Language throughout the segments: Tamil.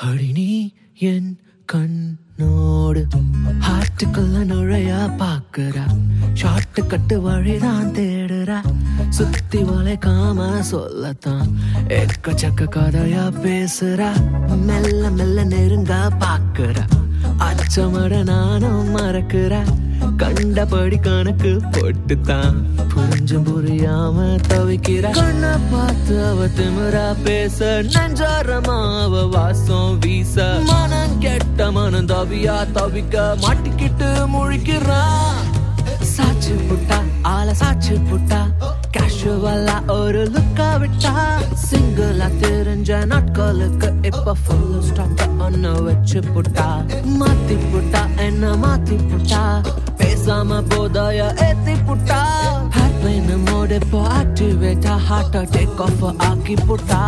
அடி நீ என் கண்ணோடு ஹார்ட்டுக்குள்ள நுழைய பாக்குறா ஷார்ட்டு கட்டு வழிதான் தேடுறா சுத்தி வளைக்காம சொல்லத்தான் எக்கச்சக்க கதையா பேசுறா மெல்ல மெல்ல நெருங்க பாக்குறா அச்சமட நானும் மறக்கிறா கண்டபடி கணக்கு போட்டுத்தான் புரிஞ்சும் புரியாம தவிக்கிற கண்ண பார்த்து அவ திமிரா பேச நெஞ்சாரமா அவ வாசம் வீச மனம் கெட்ட மனம் தவியா தவிக்க மாட்டிக்கிட்டு முழிக்கிறான் சாச்சு புட்டா ஆள சாச்சு புட்டா கேஷுவலா ஒரு லுக்கா விட்டா சிங்கிளா தெரிஞ்ச நாட்களுக்கு இப்ப ஃபுல் ஸ்டாப் ஒன்னு வச்சு புட்டா மாத்தி புட்டா என்ன மாத்தி புட்டா பேசாம போதாய ஏத்தி புட்டா ஹேர்பிளைன் மோடு இப்போ ஆக்டிவேட்டா ஹார்ட் டேக் ஆஃப் ஆக்கி புட்டா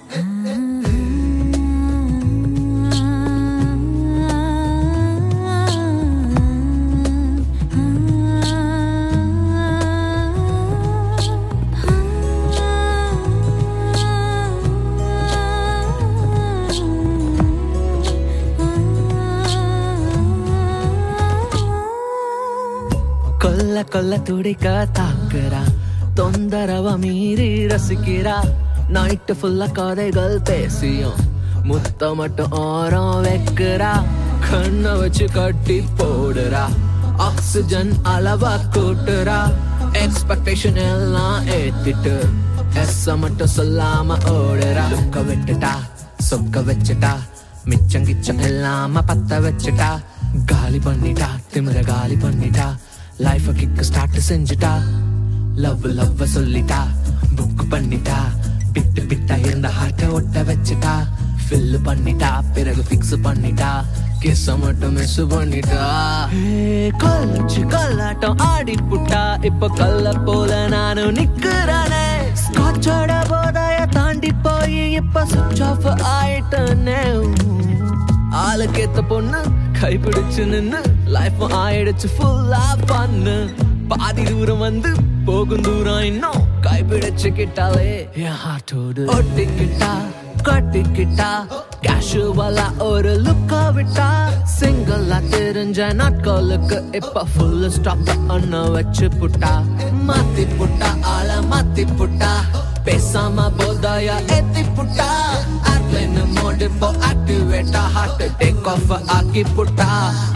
கொல்ல கொல்ல துடிக்க தாக்குறா தொந்தரவ மீறி ரசிக்கிறா நைட்டு ஃபுல்லா கதைகள் பேசியும் முத்த மட்டும் ஓரம் வைக்கிறா கண்ணை வச்சு கட்டி போடுறா ஆக்சிஜன் அளவா கூட்டுறா எக்ஸ்பெக்டேஷன் எல்லாம் ஏத்திட்டு எஸ்ஸ மட்டும் சொல்லாம ஓடுறா லுக்க விட்டுட்டா சொக்க வச்சுட்டா மிச்சம் கிச்சம் இல்லாம பத்த வச்சுட்டா காலி பண்ணிட்டா திமிர காலி பண்ணிட்டா லைஃப கிக்கு ஸ்டார்ட் செஞ்சுட்டா லவ் லவ் சொல்லிட்டா புக் பண்ணிட்டா பிட்டு பிட்டா இருந்த ஹார்ட்ட ஒட்ட வச்சுட்டா ஃபில் பண்ணிட்டா பிறகு ஃபிக்ஸ் பண்ணிட்டா கிஸ் மட்டும் மிஸ் பண்ணிட்டா கொல்லச்சு கொல்லாட்டம் ஆடி புட்டா இப்ப கல்ல போல நானும் நிக்கிறேனே ஸ்காட்சோட போதைய தாண்டி போய் இப்ப சுவிட்ச் ஆஃப் ஆயிட்டனே ஆளுக்கேத்த பொண்ணு கைப்பிடிச்சு நின்னு லைஃப் ஆயிடுச்சு ஃபுல்லா பண்ணு பாதி தூரம் வந்து போகும் தூரம் இன்னும் கைப்பிடிச்சு கிட்டாலே என் ஹார்ட்டோடு ஒட்டிக்கிட்டா கட்டிக்கிட்டா கேஷுவலா ஒரு லுக்கா விட்டா சிங்கிளா தெரிஞ்ச நாட்களுக்கு இப்ப ஃபுல் ஸ்டாப் அண்ண வச்சு புட்டா மாத்தி புட்டா ஆள மாத்தி புட்டா பேசாம போதாயா ஏத்தி புட்டா ஏர்ப்ளைன் மோடு இப்போ ஆக்டிவேட்டா ஹார்ட் டேக் ஆஃப் ஆக்கி புட்டா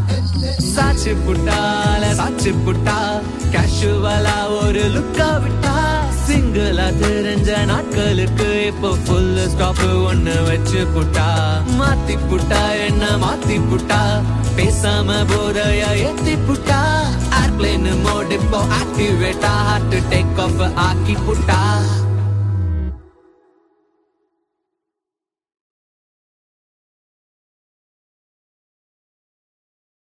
சாச்சு புட்டால சாச்சு புட்டா கேஷுவலா ஒரு லுக்கா விட்டா சிங்கிளா தெரிஞ்ச நாட்களுக்கு இப்போ ஃபுல் ஸ்டாப் ஒண்ணு வச்சு புட்டா மாத்தி புட்டா என்ன மாத்தி புட்டா பேசாம போதையா ஏத்தி புட்டா ஏர்ப்ளைன் மோடு இப்போ ஆக்டிவேட்டா ஹார்ட் டேக் ஆஃப் ஆக்கி புட்டா